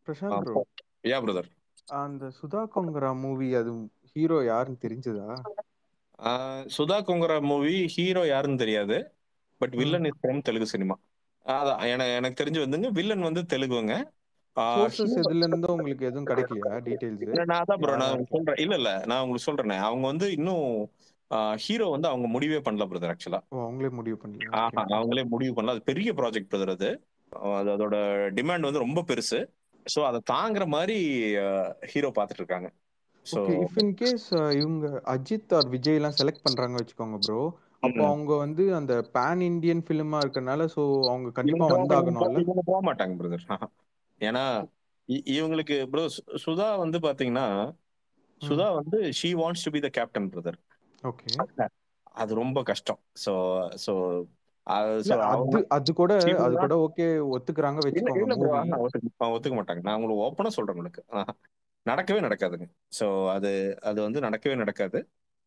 Prashanth bro yeah brother அந்த Sudha Kongara movie அது hero யாருன்னு தெரிஞ்சதா சுதா கொங்கரா மூவி ஹீரோ யாருன்னு தெரியாது but hmm. Villain is from Telugu cinema அதான் எனக்கு எனக்கு தெரிஞ்சு வந்துங்க வில்லன் வந்து தெலுங்குங்க ஆஹ் சோர்சஸ் hero- எதுல இருந்தும் உங்களுக்கு எதுவும் கிடைக்கலையா டீடைல்ஸ் இல்ல, நான் அதான் ப்ரோ யாரா நான் இருக்கலாம் சொல்றேன் இல்ல இல்ல நான் உங்களுக்கு சொல்றேனே அவங்க வந்து இன்னும் ஹீரோ வந்து அவங்க முடிவே பண்ணல பிரதர் ஆக்சுவலா ஓ அவங்களே முடிவு பண்ணலையா ஓகே ஆஹா ஓகே அவங்களே முடிவு பண்ணல அது பெரிய ப்ராஜெக்ட் பிரதர் அது அது அதோட டிமாண்ட் வந்து ரொம்ப பெருசு ஸோ அதை தாங்குற மாதிரி ஹீரோ பார்த்துட்டு இருக்காங்க so okay if in case இவங்க அஜித் ஆர் விஜய் எல்லாம் செலக்ட் பண்றாங்க வச்சுக்கோங்க ப்ரோ அப்போ அவங்க வந்து அந்த பேன் இந்தியன் ஃபிலிமா இருக்கறனால சோ அவங்க கண்டிப்பா வந்தாகணும்ல இவங்க போக மாட்டாங்க பிரதர் ஏன்னா இ- இவங்களுக்கு ப்ரோ சுதா வந்து பாத்தீங்கன்னா சுதா வந்து she wants to be the captain brother okay அது ரொம்ப கஷ்டம் ஸோ ஸோ இல்ல அது அது கூட அது கூட ஓகே ஒத்துக்கறாங்க வச்சுக்கோங்க இல்ல ப்ரோ மூவி ஒத்துக்க ஒத்துக்க மாட்டாங்க நான் உங்களுக்கு ஓப்பனா சொல்றேன் உங்களுக்கு ஆஹா. நடக்கவே நடக்காதுங்க ஸோ அது அது வந்து நடக்கவே நடக்காது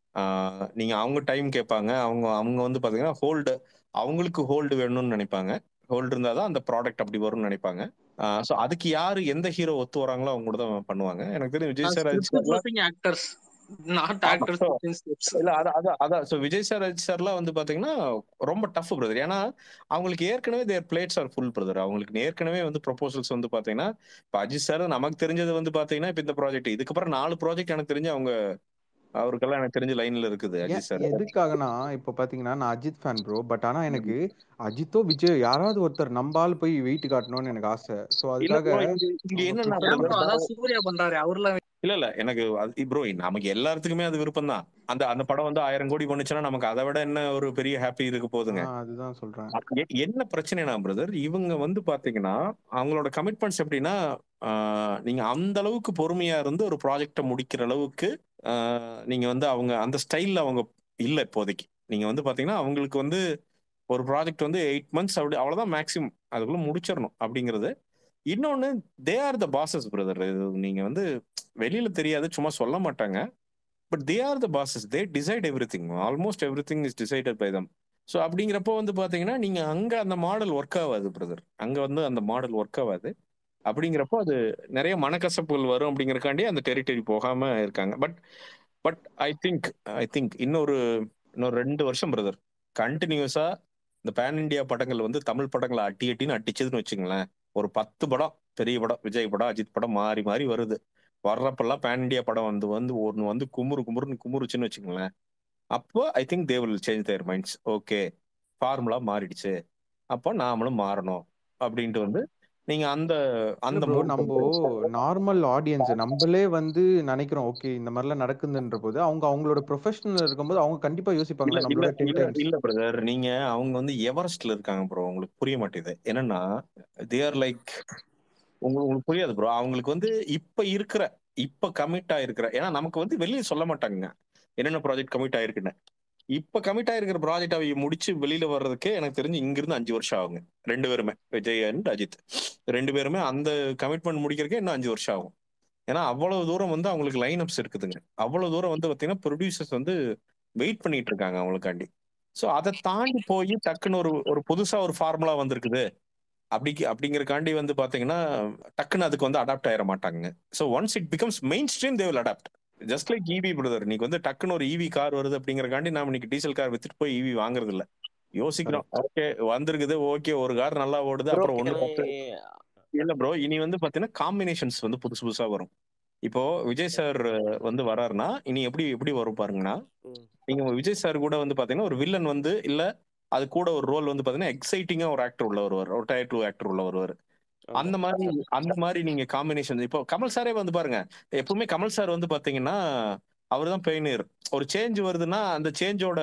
ஆஹ் நீங்க அவங்க டைம் கேட்பாங்க அவங்க அவங்க வந்து பாத்தீங்கன்னா ஹோல்டு அவங்களுக்கு ஹோல்டு வேணும்னு நினைப்பாங்க ஹோல்டு இருந்தாதான் அந்த ப்ராடக்ட் அப்படி வரும்னு நினைப்பாங்க ஸோ அதுக்கு யாரு எந்த ஹீரோ ஒத்து வராங்களோ அவங்க கூட தான் பண்ணுவாங்க எனக்கு தெரியும் விஜய் சார் அஜித் சார்லாம் ஆக்டர்ஸ் நாட் ஆமா. ஆக்டர்ஸ் So, இல்ல அதான் அதான் அதான் ஸோ விஜய் சார் அஜித் சார்லாம் வந்து பாத்தீங்கன்னா ரொம்ப டஃப் பிரதர் ஏன்னா அவங்களுக்கு ஏற்கனவே their plates are full brother அவங்களுக்கு ஏற்கனவே வந்து ப்ரொபோசல்ஸ் வந்து பாத்தீங்கன்னா இப்போ அஜித் சார் நமக்கு தெரிஞ்சது வந்து பாத்தீங்கன்னா இப்போ இந்த ப்ராஜெக்ட் இதுக்கப்புறம் நாலு ப்ராஜெக்ட் எனக்கு தெரிஞ்சு அவங்க அவருக்கெல்லாம் எனக்கு தெரிஞ்ச லைன்ல இருக்குது ஏன் அஜித் சார் எதுக்காகனா இப்ப பாத்தீங்கன்னா நான் அஜித் ஃபேன் ப்ரோ பட் ஆனா எனக்கு அஜித்தோ விஜய் யாராவது ஒருத்தர் நம்பால் போய் வெயிட் காட்டணும்னு எனக்கு ஆசை சோ இல்ல அதுக்காக bro, இங்க இங்க அவங்க என்னன்னா Twitter brother, ல- அதான் சூர்யா பண்றாரு அவர்லாம் இல்ல இல்ல எனக்கு ப்ரோ நமக்கு எல்லாத்துக்குமே அது விருப்பம் தான் அந்த அந்த படம் வந்து ஆயிரம் கோடி பண்ணுச்சுன்னா நமக்கு அதை விட என்ன ஒரு பெரிய ஹாப்பி இருக்க போகுதுங்க ஆ, அதுதான் சொல்றேன் எ- என்ன பிரச்சனைனா பிரதர் இவங்க வந்து பாத்தீங்கன்னா அவங்களோட கமிட்மெண்ட்ஸ் எப்படின்னா ஆஹ், நீங்க அந்த அளவுக்கு பொறுமையா இருந்து ஒரு ப்ராஜெக்டை முடிக்கிற அளவுக்கு ஆஹ், நீங்க வந்து அவங்க அந்த ஸ்டைல்ல அவங்க இல்ல இப்போதைக்கு நீங்க வந்து பாத்தீங்கன்னா அவங்களுக்கு வந்து ஒரு ப்ராஜெக்ட் வந்து எயிட் மந்த்ஸ் அப்படி அவ்வளவுதான் மேக்ஸிமம் அதுக்குள்ள முடிச்சிடணும் அப்படிங்கிறது இன்னொன்னு they are the bosses brother நீங்க வந்து வெளியில தெரியாது சும்மா சொல்ல மாட்டாங்க but they are the bosses they decide everything almost everything is decided by them so அப்படிங்கிறப்போ வந்து பாத்தீங்கன்னா நீங்க அங்க அந்த மாடல் ஒர்க் ஆகாது பிரதர் அங்க வந்து அந்த மாடல் ஒர்க் ஆகாது அப்படிங்கிறப்போ அது நிறைய மனக்கசப்புகள் வரும் அப்படிங்கறக்காண்டி அந்த டெரிட்டரி போகாம இருக்காங்க but but I think I think இன்னொரு இன்னொரு ரெண்டு வருஷம் பிரதர் கண்டினியூஸா இந்த பேன் இந்தியா படங்கள் வந்து தமிழ் படங்களை அட்டி அட்டின்னு அட்டிச்சதுன்னு வச்சுங்களேன் ஒரு பத்து படம் பெரிய படம் விஜய் படம் அஜித் படம் மாறி மாறி வருது வர்றப்பெல்லாம் பேன் இந்தியா படம் வந்து வந்து ஒன்று வந்து குமுறு குமுறுன்னு குமுறுச்சுன்னு வச்சுங்களேன் அப்போ I think they will change their minds okay formula மாறிடுச்சு அப்போ நாமளும் மாறணும் அப்படின்ட்டு வந்து நீங்க அந்த அந்த ப்ரோ mood நம்ம நார்மல் ஆடியன்ஸ் நம்மளே வந்து நினைக்கிறோம் ஓகே இந்த மாதிரிலாம் நடக்குதுன்ற போது அவங்க அவங்களோட ப்ரொஃபஷனல் இருக்கும்போது அவங்க கண்டிப்பா இல்ல யோசிப்பாங்களா இல்ல நம்மளோட டென் இல்ல டைம்ஸ் இல்ல பிரதர் நீங்க அவங்க வந்து எவரெஸ்ட்ல இருக்காங்க ப்ரோ உங்களுக்கு புரிய மாட்டேது என்னன்னா தே ஆர் லைக் உங்களுக்கு உங்களுக்கு புரியாது ப்ரோ அவங்களுக்கு வந்து இப்ப இருக்கிற இப்ப கமிட் ஆயிருக்கிற ஏன்னா நமக்கு வந்து வெளியே சொல்ல மாட்டாங்க என்னென்ன ப்ராஜெக்ட் கமிட் ஆயிருக்குன்னு இப்ப கமிட் ஆயிருக்கிற ப்ராஜெக்ட் அவங்க முடிச்சு வெளியில வர்றதுக்கு எனக்கு தெரிஞ்சு இங்கிருந்து அஞ்சு வருஷம் ஆகுங்க ரெண்டு பேருமே விஜய் அண்ட் அஜித் ரெண்டு பேருமே அந்த கமிட்மெண்ட் முடிக்கிறதுக்கு இன்னும் அஞ்சு வருஷம் ஆகும் ஏன்னா அவ்வளவு தூரம் வந்து அவங்களுக்கு லைன் அப்ஸ் இருக்குதுங்க அவ்வளவு தூரம் வந்து பாத்தீங்கன்னா ப்ரொடியூசர்ஸ் வந்து வெயிட் பண்ணிட்டு இருக்காங்க அவங்களுக்காண்டி ஸோ அதை தாண்டி போய் டக்குன்னு ஒரு ஒரு புதுசா ஒரு ஃபார்முலா வந்திருக்குது அப்படி அப்படிங்கறக்காண்டி வந்து பாத்தீங்கன்னா டக்குன்னு அதுக்கு வந்து அடாப்ட் ஆயிட மாட்டாங்க so once it becomes mainstream they will adapt just like EV brother இன்னைக்கு வந்து டக்குன்னு ஒரு இவி கார் வருது அப்படிங்கறக்காண்டி நாம இன்னைக்கு டீசல் கார் வித்துட்டு போய் இவி வாங்குறது இல்ல யோசிக்கிறோம் ஓகே வந்திருக்குது ஓகே ஒரு கார் நல்லா ஓடுது ப்ரோ அப்புறம் ஒண்ணு பத்து இல்ல ப்ரோ இனி வந்து பாத்தீங்கன்னா காம்பினேஷன்ஸ் வந்து புதுசு புதுசா வரும் இப்போ விஜய் சார் வந்து வராருன்னா இனி எப்படி எப்படி வரும் பாருங்கன்னா நீங்க விஜய் சார் கூட வந்து பாத்தீங்கன்னா ஒரு வில்லன் வந்து இல்ல அது கூட ஒரு ரோல் வந்து பாத்தீங்கன்னா எக்ஸைட்டிங்கா ஒரு ஆக்டர் உள்ள வருவார் ஒரு டயர் டூ ஆக்டர் உள்ள வருவார் அந்த மாதிரி அந்த மாதிரி நீங்க காம்பினேஷன் இப்போ கமல் சாரே வந்து பாருங்க எப்பவுமே கமல் சார் வந்து பாத்தீங்கன்னா அவர் தான் பெயினியர் ஒரு சேஞ்ச் வருதுன்னா அந்த சேஞ்சோட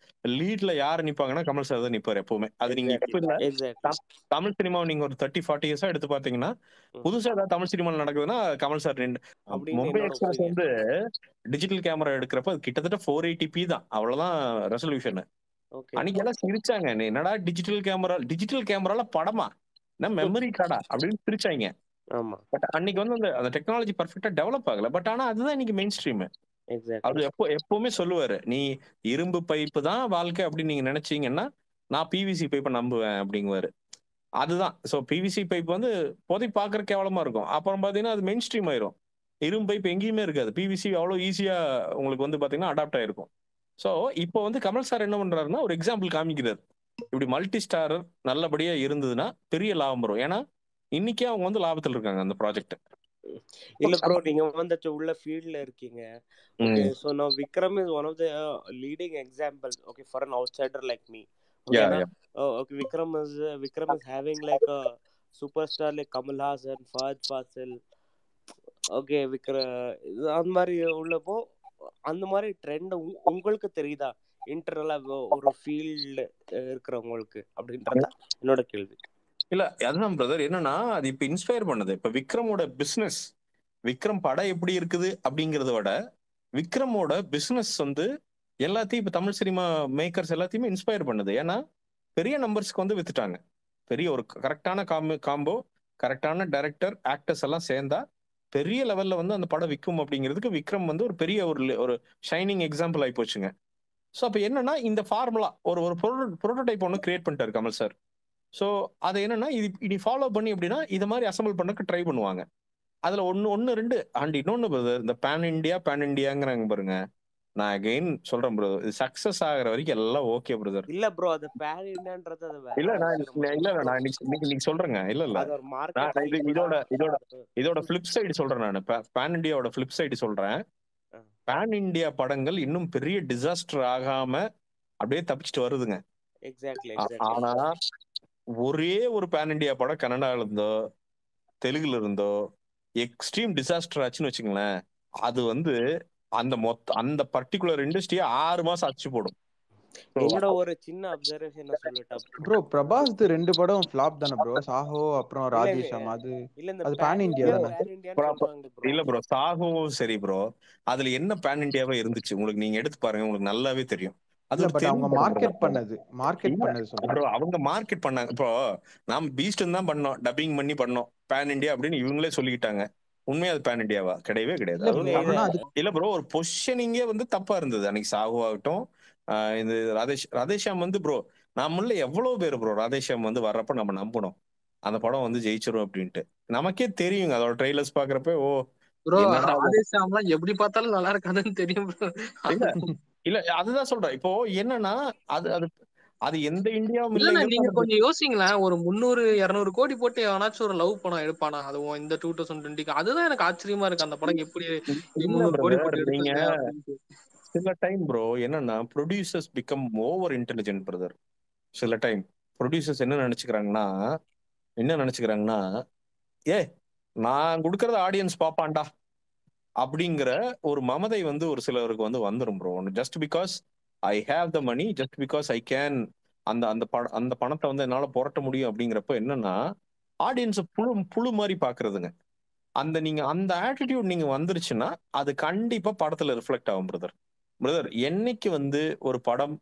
லீட்ல யார் நிப்பாங்கன்னா கமல் சார் தான் நிப்பாரு எப்பவுமே அது நீங்க இப்ப இல்ல தம்- தமிழ் சினிமாவை நீங்க ஒரு தேர்ட்டி ஃபார்ட்டி இயர்ஸா எடுத்து பாத்தீங்கன்னா புதுசா ஏதாவது தமிழ் சினிமாவில் நடக்குதுன்னா கமல் சார் நின்று அப்படின்னு மும்பை என்னோட எக்ஸ்பிரஸ் வந்து டிஜிட்டல் கேமரா எடுக்கிறப்ப அது கிட்டத்தட்ட ஃபோர் எயிட்டி பி தான் அவ்வளவுதான் ரெசல்யூஷன் ஓகே அன்னைக்கு எல்லாம் சிரிச்சாங்க நீ என்னடா டிஜிட்டல் கேமரா டிஜிட்டல் கேமரால படமா என்ன மெமரி கார்டா அப்படின்னு சிரிச்சாங்க ஆமா பட் அன்னைக்கு வந்து அந்த அந்த டெக்னாலஜி பர்ஃபெக்டா டெவலப் ஆகல பட் ஆனா அதுதான் இன்னைக்கு மெயின் ஸ்ட்ரீம் எக்ஸாக்ட்லி அவர் எப்போ எப்பவுமே சொல்லுவாரு நீ இரும்பு பைப்பு தான் வாழ்க்கை அப்படின்னு நீங்க நினைச்சீங்கன்னா நான் பிவிசி பைப்பை நம்புவேன் அப்படிங்குவாரு அதுதான் ஸோ பிவிசி பைப் வந்து போதை பார்க்குற கேவலமா இருக்கும் அப்புறம் பார்த்தீங்கன்னா அது மெயின் ஸ்ட்ரீம் ஆயிரும் இரும்பு பைப் எங்கேயுமே இருக்காது பிவிசி அவ்வளோ ஈஸியா உங்களுக்கு வந்து பார்த்தீங்கன்னா அடாப்ட் ஆயிருக்கும் ஸோ இப்போ வந்து கமல் சார் என்ன பண்றாருன்னா ஒரு எக்ஸாம்பிள் காமிக்கிறார் இப்படி மல்டி ஸ்டாரர் நல்லபடியா இருந்ததுன்னா பெரிய லாபம் வரும் ஏன்னா இன்னைக்கே அவங்க வந்து லாபத்தில் இருக்காங்க அந்த ப்ராஜெக்ட் இல்ல ப்ரோ நீங்க வந்து உள்ள ஃபீல்ட்ல இருக்கீங்க okay hmm. So now Vikram is one of the leading example okay for an outsider like me Yeah, ஓகேனா yeah. Okay Vikram is Vikram is having like a super star like Kamal Haasan Fahadh Faasil okay விக்ர இது அந்த மாதிரி உள்ளப்போ அந்த மாதிரி ட்ரெண்ட் உங்களுக்கு தெரியுதா இன்டர்னலா ஒரு ஃபீல்டு இருக்கிறவங்களுக்கு அப்படின்றத என்னோட கேள்வி இல்ல அதுதான் பிரதர் என்னன்னா அது இப்ப இன்ஸ்பயர் பண்ணுது இப்ப விக்ரமோட பிசினஸ் விக்ரம் படம் எப்படி இருக்குது அப்படிங்கறத விட விக்ரமோட பிசினஸ் வந்து எல்லாத்தையும் இப்ப தமிழ் சினிமா மேக்கர்ஸ் எல்லாத்தையுமே இன்ஸ்பயர் பண்ணுது ஏன்னா பெரிய நம்பர்ஸ்க்கு வந்து வித்துட்டாங்க பெரிய ஒரு கரெக்டான காம்போ காம்போ கரெக்டான டைரக்டர் ஆக்டர்ஸ் எல்லாம் சேர்ந்தா பெரிய லெவல்ல வந்து அந்த படம் விற்கும் அப்படிங்கிறதுக்கு விக்ரம் வந்து ஒரு பெரிய ஒரு ஒரு ஷைனிங் எக்ஸாம்பிள் ஆகி போச்சுங்க ஸோ அப்போ என்னன்னா இந்த ஃபார்முலா ஒரு ஒரு ப்ரோட்டோடைப் ஒன்று கிரியேட் பண்ணிட்டாரு கமல் சார் ஸோ அது என்னன்னா இது இனி ஃபாலோ பண்ணி அப்படின்னா இது மாதிரி அசம்பிள் பண்ணக்கு ட்ரை பண்ணுவாங்க அதுல ஒன்னு ஒன்னு ரெண்டு அண்ட் இன்னொன்னு பிரதர் இந்த பேன் இண்டியா பேன் இண்டியாங்கிறாங்க பாருங்க நான் அகைன் சொல்றேன் ப்ரோ இது சக்சஸ் ஆகுற வரைக்கும் எல்லாம் ஓகே பிரதர் இல்ல ப்ரோ அது பேன் இண்டியான்றது அது வேற இல்ல நான் விஷயம். இல்ல இல்ல நான் இன்னைக்கு இன்னைக்கு- இன்னைக்கு சொல்றேங்க இல்ல இல்ல அது ஒரு நான் மார்க்கெட் இது இதோட இதோட இதோட ஃபிளிப் சைடு சொல்றேன் நான் பேன் இண்டியாவோட ஃபிளிப் சைடு சொல்றேன் ஆ. பேன் இண்டியா படங்கள் இன்னும் பெரிய டிசாஸ்டர் ஆகாம அப்படியே தப்பிச்சிட்டு வருதுங்க எக்ஸாக்ட்லி ஆ- எக்ஸாக்ட்லி ஆனா ஒரே ஒரு பேன் இண்டியா படம் கன்னடால இருந்தோ தெலுங்குல இருந்தோ எக்ஸ்ட்ரீம் டிசாஸ்டர் ஆச்சுன்னு வச்சுங்களேன் அது வந்து அந்த மொத்த அந்த பர்டிகுலர் இண்டஸ்ட்ரியை ஆறு மாசம் அடிச்சு போடும் So, என்னோட ஒரு சின்ன அப்சர்வேஷன் சொல்லட்டா ப்ரோ பிரபாஸ் ரெண்டு படம் ஃபிளாப் தானே ப்ரோ சாஹோ அப்புறம் இல்ல, ராஜேஷம் அது இல்ல இந்த அது pan pan India India தானே? pan Indian Proper- சொல்றாங்க bro. இல்ல ப்ரோ சாகவும் சரி ப்ரோ அதுல என்ன பேன் இண்டியாவா இருந்துச்சு உங்களுக்கு நீங்க எடுத்து பாருங்க உங்களுக்கு நல்லாவே தெரியும் அது இல்ல ஒரு பட் அவங்க தெலுங்கு படம் மார்க்கெட் bro. பண்ணது மார்க்கெட் இல்ல, பண்ணது சொல்றேன் bro, அவங்க மார்க்கெட் பண்ணாங்க இப்போ நாம பீஸ்ட் தான் பண்ணோம் டப்பிங் பண்ணி பண்ணோம் பேன் இண்டியா அப்படின்னு இவங்களே சொல்லிக்கிட்டாங்க உண்மையா அது பேன் இண்டியாவா கிடையவே கிடையாது இல்ல அது bro, வந்து ஆனா அது இல்ல ப்ரோ ஒரு பொசிஷனிங்கே வந்து தப்பா இருந்தது அன்னைக்கு சாகு ஆகட்டும் ஆஹ் இந்த ராதேஷ் ராதேஷாம் வந்து ப்ரோ நம்மள எவ்வளவு பேர் ப்ரோ ராதேஷாம் வந்து வர்றப்ப நம்ம நம்பணும் அந்த படம் வந்து ஜெயிச்சிரும் அப்படின்ட்டு நமக்கே தெரியுங்க அதோட ட்ரெய்லர்ஸ் பாக்குறப்ப ஓ ப்ரோ என்னடா இது? ஆதேஷாம்லாம் எப்படி பார்த்தாலும் நல்லா இருக்காதுன்னு தெரியும் bro. இல்ல இல்ல அதுதான் சொல்றேன் இப்போ என்னன்னா அது அது அது எந்த இந்தியாவும் இல்லண்ணா நீங்க இல்லைங்கிறது கொஞ்சம் யோசிங்களேன் ஒரு முந்நூறு இருநூறு கோடி போட்டு எவனாச்சும் ஒரு லவ் படம் எடுப்பானா அதுவும் இந்த டூ தௌசண்ட் டுவெண்ட்டிக்கு அதுதான் எனக்கு ஆச்சரியமா இருக்கு அந்த படம் எப்படி இல்ல முந்நூறு கோடி brother, போட்டு நீங்க எடுத்தாங்க அப்படின்ட்டு சில டைம் ப்ரோ என்னன்னா producers become over intelligent brother சில டைம் ப்ரொடியூசர்ஸ் என்ன நினைச்சுக்கிறாங்கன்னா என்ன நினைச்சுக்கிறாங்கன்னா ஏ நான் கொடுக்கறத ஆடியன்ஸ் பாப்பான்டா அப்படிங்கிற ஒரு மமதை வந்து ஒரு சிலருக்கு வந்து வந்துரும் bro just because I have the money just because I can அந்த அந்த பண அந்த பணத்தை வந்து என்னால புரட்ட முடியும் அப்படிங்கிறப்ப என்னன்னா ஆடியன்ஸை புழு புழு மாதிரி பாக்குறதுங்க அந்த நீங்க அந்த ஆட்டிடியூட் நீங்க வந்துருச்சுன்னா அது கண்டிப்பா படத்துல ரிஃப்ளெக்ட் ஆகும் பிரதர் பிரதர் என்னைக்கு வந்து ஒரு படம்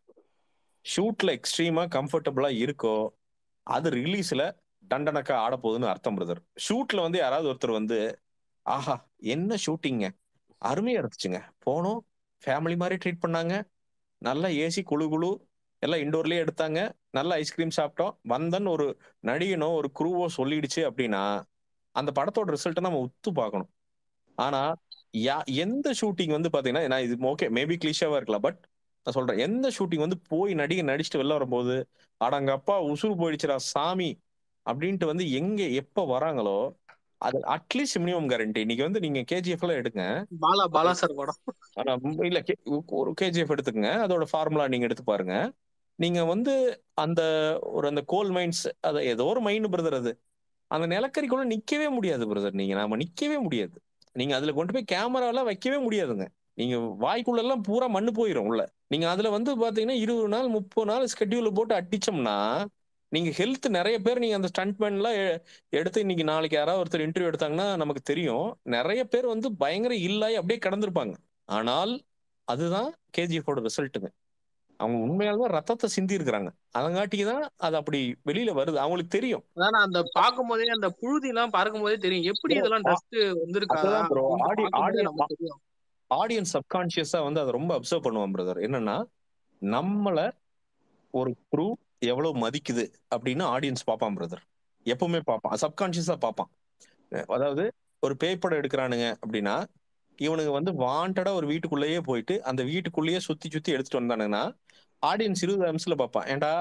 ஷூட்ல எக்ஸ்ட்ரீமா கம்ஃபர்டபுளா இருக்கோ அது ரிலீஸ்ல டண்டனக்கா ஆட போகுதுன்னு அர்த்தம் பிரதர் ஷூட்ல வந்து யாராவது ஒருத்தர் வந்து ஆஹா என்ன ஷூட்டிங்க அருமையா இருந்துச்சுங்க போனோம் ஃபேமிலி மாதிரி ட்ரீட் பண்ணாங்க நல்லா ஏசி குழு குழு எல்லாம் இண்டோர்லயே எடுத்தாங்க நல்ல ஐஸ்கிரீம் சாப்பிட்டோம் வந்தன்னு ஒரு நடிகனோ ஒரு குரூவோ சொல்லிடுச்சு அப்படின்னா அந்த படத்தோட ரிசல்ட்டை நம்ம உத்து பார்க்கணும் ஆனா யா எந்த ஷூட்டிங் வந்து பாத்தீங்கன்னா நான் இது ஓகே மேபி கிளிஷாவா இருக்கலாம் பட் நான் சொல்றேன் எந்த ஷூட்டிங் வந்து போய் நடிகை நடிச்சுட்டு வெளில வரும்போது அடங்கப்பா உசுறு போயிடுச்சுடா சாமி அப்படின்ட்டு வந்து எங்க எப்ப வராங்களோ அது அட்லீஸ்ட் மினிமம் கேரண்டி இன்னைக்கு வந்து நீங்க கேஜிஎஃப்ல எடுங்க பாலா பாலா சார் படம் ஆனா ம், இல்ல கே- ஒரு கேஜிஎஃப் எடுத்துக்கங்க அதோட ஃபார்முலா நீங்க எடுத்து பாருங்க நீங்க வந்து அந்த ஒரு அந்த கோல் மைன்ஸ் அது ஏதோ ஒரு மைண்ட் பிரதர் அது அந்த நிலக்கரிக்குள்ள நிக்கவே முடியாது பிரதர் நீங்க நாம நிக்கவே முடியாது நீங்க அதுல கொண்டு போய் கேமரா எல்லாம் வைக்கவே முடியாதுங்க நீங்க வாய்க்குள்ள எல்லாம் பூரா மண்ணு போயிடும் உள்ள நீங்க அதுல வந்து பாத்தீங்கன்னா இருபது நாள் முப்பது நாள் ஸ்கெட்யூல் போட்டு அடிச்சோம்னா நீங்க ஹெல்த் நிறைய பேர் நீங்க அந்த ஸ்டண்ட்மேன்லாம் எடுத்து இன்னைக்கு நாளைக்கு யாராவது ஒருத்தர் இன்டர்வியூ எடுத்தாங்கன்னா நமக்கு தெரியும் நிறைய பேர் வந்து பயங்கர இல்லாய் அப்படியே கடந்திருப்பாங்க ஆனால் அதுதான் கேஜிஎஃபோட ரிசல்ட்டுங்க அவங்க உண்மையாலுமே ரத்தத்தை சிந்தி இருக்கிறாங்க அதங்காட்டிக்கு தான் அது அப்படி வெளியில வருது அவங்களுக்கு தெரியும் அதான் அந்த பார்க்கும் போதே அந்த புழுதி எல்லாம் பார்க்கும் போதே தெரியும் எப்படி Bro, இதெல்லாம் டஸ்ட் வந்திருக்காதா அதுதான் bro. அப்படின்னு ஆடி- பார்க்கும்போதே ஆடியன்ஸ் நமக்கு தெரியும் ஆடியன்ஸ் சப்கான்சியஸா வந்து அதை ரொம்ப அப்சர்வ் பண்ணுவான் பிரதர் என்னன்னா நம்மள ஒரு குரூ எவ்வளவு மதிக்குது அப்படின்னு ஆடியன்ஸ் பார்ப்பான் பிரதர் எப்பவுமே பார்ப்பான் சப்கான்சியஸா பார்ப்பான் அதாவது ஒரு பேய் படம் எடுக்கிறானுங்க அப்படின்னா இவனுங்க வந்து வாண்டடா ஒரு வீட்டுக்குள்ளேயே போயிட்டு அந்த வீட்டுக்குள்ளேயே சுத்தி சுத்தி எடுத்துட்டு வந்தானுங்கன்னா ஆடியன்ஸ் இருபது நிமிஷத்துல பார்ப்பான் ஏன்டா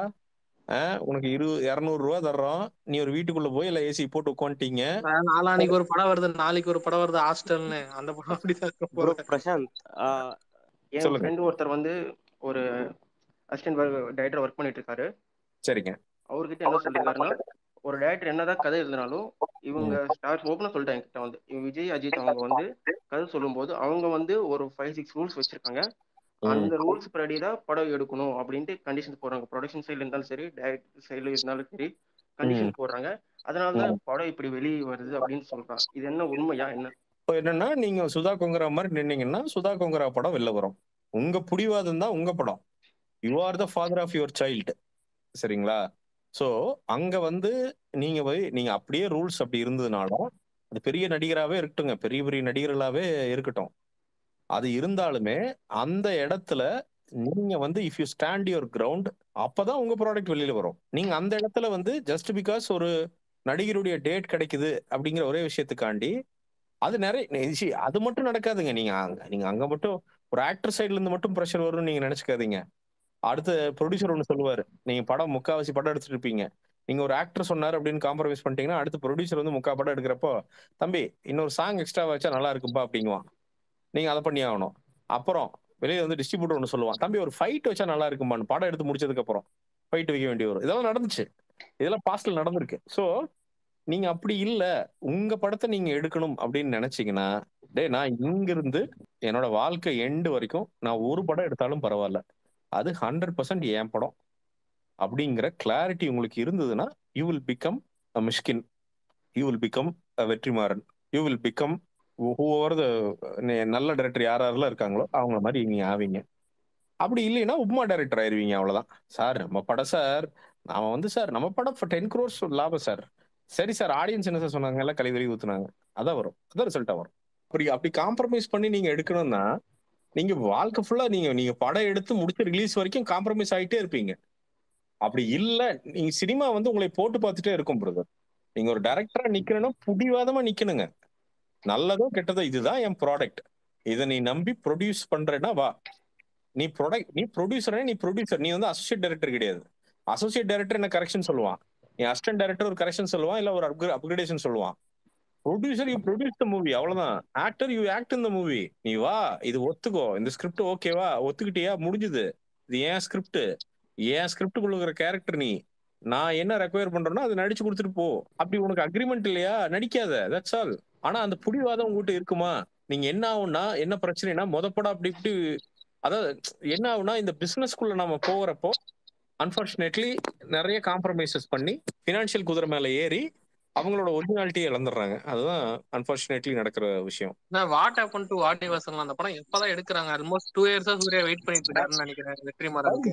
ஆஹ் உனக்கு இரு இருநூறு ரூபா தர்றோம் நீ ஒரு வீட்டுக்குள்ள போய் இல்ல ஏசி போட்டு உட்காந்துட்டீங்க நான் நாளான்னைக்கு ஒரு படம் வருது நாளைக்கு ஒரு படம் வருது ஹாஸ்டல்னு அந்த படம் அப்படிதான் இருக்க ப்ரோ போகுது பிரசாந்த் ஆஹ் என் சொல்லுங்க. ஃப்ரெண்டு ஒருத்தர் வந்து ஒரு அசிஸ்டன்ட் டைரக்டர் ஒர்க் பண்ணிட்டு இருக்காரு சரிங்க அவர்கிட்ட என்ன சொல்லிருக்காருன்னா ஒரு டைரக்டர் என்னதான் கதை எழுதினாலும் இவங்க ஸ்டார்ஸ் ஓப்பனா சொல்லிட்டாங்க என்கிட்ட வந்து இவங்க விஜய் அஜித் அவங்க வந்து கதை சொல்லும்போது அவங்க வந்து ஒரு ஃபைவ் சிக்ஸ் ரூல்ஸ் வச்சிருக்காங்க அந்த ரூல்ஸ் படி தான் படம் எடுக்கணும் அப்படின்ட்டு கண்டிஷன்ஸ் போடுறாங்க ப்ரொடக்ஷன் சைடுல இருந்தாலும் சரி டைரக்டர் சைடுல இருந்தாலும் சரி கண்டிஷன் போடுறாங்க அதனால தான் படம் இப்படி வெளியே வருது அப்படின்னு சொல்றான் இது என்ன உண்மையா என்ன இப்போ என்னன்னா நீங்க சுதா கொங்கரா மாதிரி நின்னீங்கன்னா சுதா கொங்கரா படம் வெளில வரும் உங்க புடிவாதம் தான் உங்க படம் you are the father of your child சரிங்களா சோ அங்க வந்து நீங்க போய் நீங்க அப்படியே ரூல்ஸ் அப்படி இருந்ததுனாலும் அது பெரிய நடிகராவே இருக்கட்டுங்க பெரிய பெரிய நடிகர்களாவே இருக்கட்டும் அது இருந்தாலுமே அந்த இடத்துல நீங்க வந்து if you stand your ground அப்பதான் உங்க ப்ராடக்ட் வெளியில வரும் நீங்க அந்த இடத்துல வந்து ஜஸ்ட் பிகாஸ் ஒரு நடிகருடைய டேட் கிடைக்குது அப்படிங்கிற ஒரே விஷயத்துக்காண்டி அது நிறைய see, அது மட்டும் நடக்காதுங்க நீங்க அங்க நீங்க அங்க மட்டும் ஒரு ஆக்டர் சைடுல இருந்து மட்டும் ப்ரெஷர் வரும்னு நீங்க நினைச்சுக்காதீங்க அடுத்த ப்ரொடியூசர் ஒன்று சொல்லுவாரு நீங்க படம் முக்காவாசி படம் எடுத்துட்டு இருப்பீங்க நீங்க ஒரு ஆக்டர் சொன்னாரு அப்படின்னு காம்ப்ரமைஸ் பண்ணிட்டீங்கன்னா அடுத்த ப்ரொடியூசர் வந்து முக்கா படம் எடுக்கிறப்போ தம்பி இன்னொரு சாங் எக்ஸ்ட்ரா வச்சா நல்லா இருக்கும்பா அப்படிங்குவான் நீங்க அதை பண்ணி ஆகணும் அப்புறம் வெளியே வந்து டிஸ்ட்ரிபியூட்டர் ஒன்று சொல்லுவான் தம்பி ஒரு ஃபைட் வச்சா நல்லா இருக்கும்பான்னு படம் எடுத்து முடிச்சதுக்கு அப்புறம் ஃபைட் வைக்க வேண்டிய வரும் இதெல்லாம் நடந்துச்சு இதெல்லாம் பாஸ்ட்ல நடந்திருக்கு ஸோ நீங்க அப்படி இல்ல உங்க படத்தை நீங்க எடுக்கணும் அப்படின்னு நினைச்சீங்கன்னா டேய் நான் இங்க இருந்து என்னோட வாழ்க்கை எண்டு வரைக்கும் நான் ஒரு படம் எடுத்தாலும் பரவாயில்ல அது ஹண்ட்ரட் பர்சன்ட் என் படம் அப்படிங்கிற கிளாரிட்டி உங்களுக்கு இருந்ததுன்னா you will become a Mysskin you will become a Vetrimaaran you will become whoever the நல்ல டைரக்டர் யார் யாரெல்லாம் இருக்காங்களோ அவங்க மாதிரி நீங்க ஆவீங்க அப்படி இல்லைன்னா உப்மா டைரக்டர் ஆயிருவீங்க அவ்வளவுதான் சார் நம்ம படம் சார் நாம வந்து சார் நம்ம படம் டென் க்ரோர்ஸ் லாபம் சார் சரி சார் ஆடியன்ஸ் என்ன சார் சொன்னாங்க எல்லாம் கலை வெளியே ஊத்துனாங்க அதான் வரும் அதான் ரிசல்ட்டா வரும் அப்படி அப்படி காம்ப்ரமைஸ் பண்ணி நீங்க எடுக்கணும்னா நீங்க வாழ்க்கை ஃபுல்லா நீங்க நீங்க படம் எடுத்து முடிச்சு ரிலீஸ் வரைக்கும் காம்ப்ரமைஸ் ஆயிட்டே இருப்பீங்க அப்படி இல்ல நீங்க சினிமா வந்து உங்களை போட்டு பார்த்துட்டே இருக்கும் பிரதர் நீங்க ஒரு டைரக்டரா நிக்கணும்னா புடிவாதமா நிக்கணுங்க நல்லதோ கெட்டதோ இதுதான் என் ப்ராடக்ட் இதை நீ நம்பி ப்ரொடியூஸ் பண்றேன்னா வா நீ ப்ரொடக்ட் நீ ப்ரொடியூசர் நீ ப்ரொடியூசர் நீ வந்து அசோசியேட் டைரக்டர் கிடையாது அசோசியேட் டைரக்டர் என்ன கரெக்ஷன் சொல்லுவான் நீ அசிஸ்டன்ட் டைரக்டர் ஒரு கரெக்ஷன் சொல்லுவான் இல்ல ஒரு அப்கிரேடேஷன் சொல்லுவான் producer you produce the movie அவ்வளவுதான் actor you act in the movie நீ வா இது ஒத்துக்கோ இந்த ஸ்கிரிப்ட் ஓகேவா ஒத்துக்கிட்டியா முடிஞ்சுது இது ஏன் ஸ்கிரிப்ட் ஏன் ஸ்கிரிப்டுக்குள்ள இருக்கிற கேரக்டர் நீ நான் என்ன ரெக்வயர் பண்றேனோ அதை நடிச்சு கொடுத்துட்டு போ அப்படி உனக்கு அக்ரிமெண்ட் இல்லையா நடிக்காத தட்ஸ் ஆல் ஆனா அந்த புடிவாதம் உங்ககிட்ட இருக்குமா நீங்க என்ன ஆகும்னா என்ன பிரச்சனைனா மொதப்படம் அப்படி இப்படி அதாவது என்ன ஆகும்னா இந்த பிசினஸ்க்குள்ள நம்ம போகிறப்போ அன்பார்ச்சுனேட்லி நிறைய காம்ப்ரமைசஸ் பண்ணி பினான்சியல் குதிரை மேல ஏறி அவங்களோட ஒரிஜினாலிட்டியை இழந்துடுறாங்க அதுதான் அன்பார்ச்சுனேட்லி நடக்கிற விஷயம் நான் வாட் ஹேப்பன் டு வாட்டி வசனம் அந்த படம் எப்பதான் எடுக்கிறாங்க ஆல்மோஸ்ட் டூ இயர்ஸா சூர்யா வெயிட் பண்ணிட்டு இருக்காருன்னு நினைக்கிறேன் வெற்றிமாறனுக்கு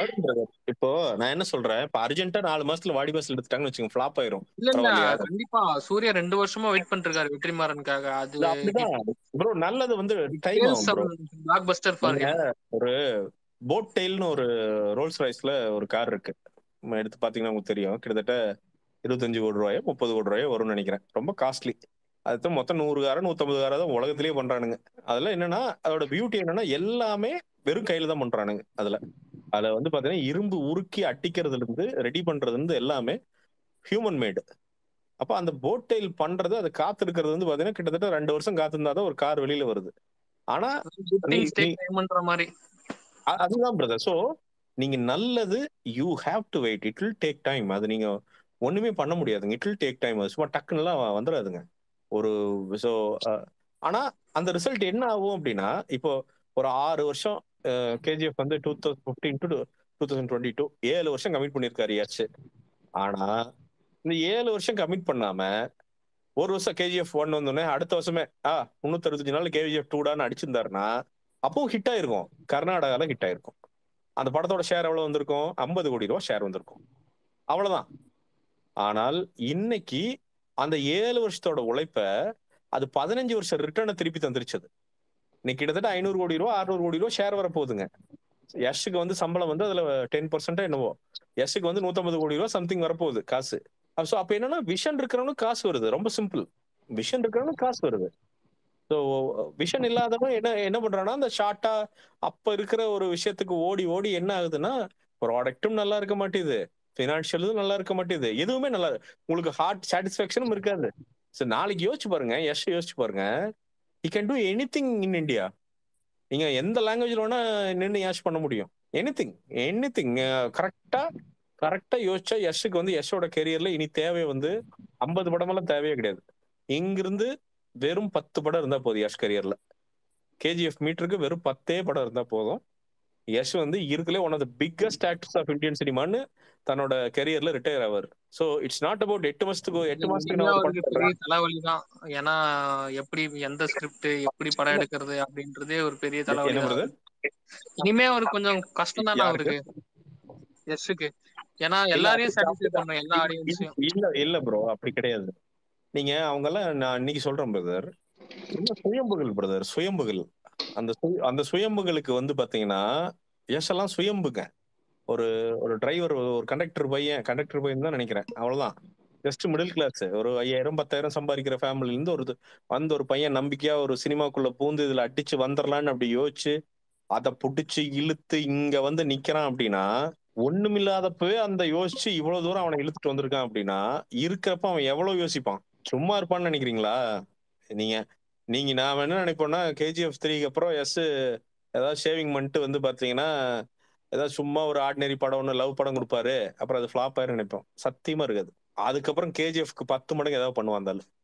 இப்போ நான் என்ன சொல்றேன் இப்ப அர்ஜென்ட்டா நாலு மாசத்துல வாடி பஸ்ல எடுத்துட்டாங்கன்னு வச்சுக்கோங்க ஃபிளாப் ஆயிரும் இல்ல இல்ல பரவாயில்லையா? கண்டிப்பா சூர்யா ரெண்டு வருஷமா வெயிட் பண்ணிட்டு இருக்காரு வெற்றிமாறனுக்காக அது இது அப்படிதான் ப்ரோ நல்லது வந்து டைம் ஆகும் ப்ரோ பிளாக் பஸ்டர் ஃபார் ஒரு போட் டெயில்னு ஒரு ரோல்ஸ் ராய்ஸ்ல ஒரு கார் இருக்கு நம்ம எடுத்து பாத்தீங்கன்னா உங்களுக்கு தெரியும் கிட்டத்தட்ட இருபத்தஞ்சு கோடி ரூபாயோ முப்பது கோடி ரூபாயோ வரும்னு நினைக்கிறேன் ரொம்ப காஸ்ட்லி அது மொத்தம் நூறு காரோ நூத்தம்பது காரோ தான் உலகத்திலேயே பண்றானுங்க அதுல என்னன்னா அதோட பியூட்டி என்னன்னா எல்லாமே வெறும் கையில தான் பண்றானுங்க அதுல அதுல வந்து பாத்தீங்கன்னா இரும்பு உருக்கி அட்டிக்கிறதுல இருந்து ரெடி பண்றதுல இருந்து எல்லாமே ஹியூமன் மேடு அப்ப அந்த போட் டெயில் பண்றது அது காத்து இருக்கிறது வந்து பாத்தீங்கன்னா கிட்டத்தட்ட ரெண்டு வருஷம் காத்திருந்தாதான் ஒரு கார் வெளியில வருது ஆனா நீ- நீ- பண்ற மாதிரி அ- அதுதான் பிரதர் சோ நீங்க நல்லது you have to wait it will take time அது நீங்க ஒண்ணுமே பண்ண முடியாதுங்க இட் வில் டேக் டைம் அது சும்மா டக்குன்னுலாம் வந்துடாதுங்க ஒரு ஸோ ஆனா அந்த ரிசல்ட் என்ன ஆகும் அப்படின்னா இப்போ ஒரு ஆறு வருஷம் கேஜிஎஃப் வந்து two thousand fifteen to two thousand twenty two ஏழு வருஷம் கமிட் பண்ணியிருக்காரு யாச்சு ஆனா இந்த ஏழு வருஷம் கமிட் பண்ணாம ஒரு வருஷம் கேஜிஎஃப் ஒன் வந்தோடனே அடுத்த வருஷமே ஆ முன்னூத்தி அறுபத்தஞ்சு நாள் கேஜிஎஃப் டூடான்னு அடிச்சிருந்தாருன்னா அப்பவும் ஹிட் ஆயிருக்கும் கர்நாடகால ஹிட் ஆயிருக்கும் அந்த படத்தோட ஷேர் எவ்வளவு வந்திருக்கும் ஐம்பது கோடி ரூபா ஷேர் வந்திருக்கும் அவ்வளவுதான் ஆனால் இன்னைக்கு அந்த ஏழு வருஷத்தோட உழைப்ப அது பதினஞ்சு வருஷம் ரிட்டர்னை திருப்பி தந்துருச்சது இன்னைக்கு கிட்டத்தட்ட ஐநூறு கோடி ரூபா அறுநூறு கோடி ரூபா ஷேர் வர போகுதுங்க யஷுக்கு வந்து சம்பளம் வந்து அதுல டென் பர்சன்டா என்னவோ யஷுக்கு வந்து நூத்தம்பது கோடி ரூபா சம்திங் வரப்போகுது காசு ஸோ அப்ப என்னன்னா விஷன் இருக்கிறவனுக்கு காசு வருது ரொம்ப சிம்பிள் விஷன் இருக்கிறவனுக்கு காசு வருது ஸோ விஷன் இல்லாதவன் என்ன என்ன பண்றான்னா அந்த ஷார்ட்டா அப்ப இருக்கிற ஒரு விஷயத்துக்கு ஓடி ஓடி என்ன ஆகுதுன்னா ப்ராடக்ட்டும் நல்லா இருக்க மாட்டேது ஃபினான்ஷியலும் நல்லா இருக்க மாட்டேது எதுவுமே நல்லா உங்களுக்கு ஹார்ட் சாட்டிஸ்ஃபேக்ஷனும் இருக்காது சரி நாளைக்கு யோசிச்சு பாருங்க யஷ் யோசிச்சு பாருங்க you can do anything in India நீங்க எந்த லாங்குவேஜ்ல வேணா நின்று யாஷ் பண்ண முடியும் எனி திங் எனி திங் கரெக்டா கரெக்டா யோசிச்சா யஷுக்கு வந்து யஷோட கெரியர்ல இனி தேவை வந்து ஐம்பது படமெல்லாம் தேவையே கிடையாது இங்கிருந்து வெறும் பத்து படம் இருந்தா போதும் யஷ் கரியர்ல கேஜிஎஃப் மீட்டருக்கு வெறும் பத்தே படம் இருந்தா போதும் யஷ் வந்து இருக்கலே one of the biggest actors of Indian சினிமான்னு தன்னோட கெரியர்ல ரிட்டையர் ஆவார் சோ இட்ஸ் நாட் அபவுட் எட்டு மாசத்துக்கு எட்டு மாசத்துக்கு நான் ஒரு அவருக்கு படம் பெரிய பண்றேன். தலைவலி தான் ஏன்னா எப்படி எந்த ஸ்கிரிப்ட் எப்படி படம் எடுக்கிறது அப்படின்றதே ஒரு பெரிய தலைவலி என்ன தான் பிரதர் இனிமே அவருக்கு கொஞ்சம் கஷ்டம் தானே யாருக்கு? அவருக்கு எஸ்ஸுக்கு ஏன்னா எல்லாரையும் சாட்டிஸ்ஃபை பண்ணணும் எல்லா ஆடியன்ஸையும் இல்ல இல்ல ப்ரோ அப்படி கிடையாது நீங்க அவங்க எல்லாம் நான் இன்னைக்கு சொல்றேன் பிரதர் சுயம்புகள் பிரதர் சுயம்புகள் அந்த சுய- அந்த சுயம்புகளுக்கு வந்து பாத்தீங்கன்னா யஷ் எல்லாம் சுயம்புங்க ஒரு ஒரு டிரைவர் ஒரு கண்டக்டர் பையன் கண்டக்டர் பையன் தான் நினைக்கிறேன் அவ்வளவுதான் ஜஸ்ட் மிடில் கிளாஸ் ஒரு ஐயாயிரம் பத்தாயிரம் சம்பாதிக்கிற ஃபேமிலில இருந்து ஒரு இது- வந்த ஒரு பையன் நம்பிக்கையா ஒரு சினிமாக்குள்ள பூந்து இதுல அடிச்சு வந்துடலான்னு அப்படி யோசிச்சு அதை புடிச்சு இழுத்து இங்க வந்து நிக்கிறான் அப்படின்னா ஒண்ணுமில்லாதப்பவே அந்த யோசிச்சு இவ்வளவு தூரம் அவனை இழுத்துட்டு வந்திருக்கான் அப்படின்னா இருக்கிறப்ப அவன் எவ்வளவு யோசிப்பான் சும்மா இருப்பான்னு நினைக்கிறீங்களா நீங்க நீங்க நான் என்ன நினைப்போம்னா கேஜிஎஃப் த்ரீக்கு அப்புறம் எஸ் ஏதாவது ஷேவிங் பண்ணிட்டு வந்து பாத்தீங்கன்னா ஏதாவது சும்மா ஒரு ஆர்டினரி படம் ஒன்று லவ் படம் கொடுப்பாரு அப்புறம் அது ஃபிளாப் ஆயிரும் நினைப்போம் சத்தியமா இருக்காது அதுக்கப்புறம் கேஜிஎஃப்க்கு பத்து மடங்கு ஏதாவது பண்ணுவான் அந்த ஆளு.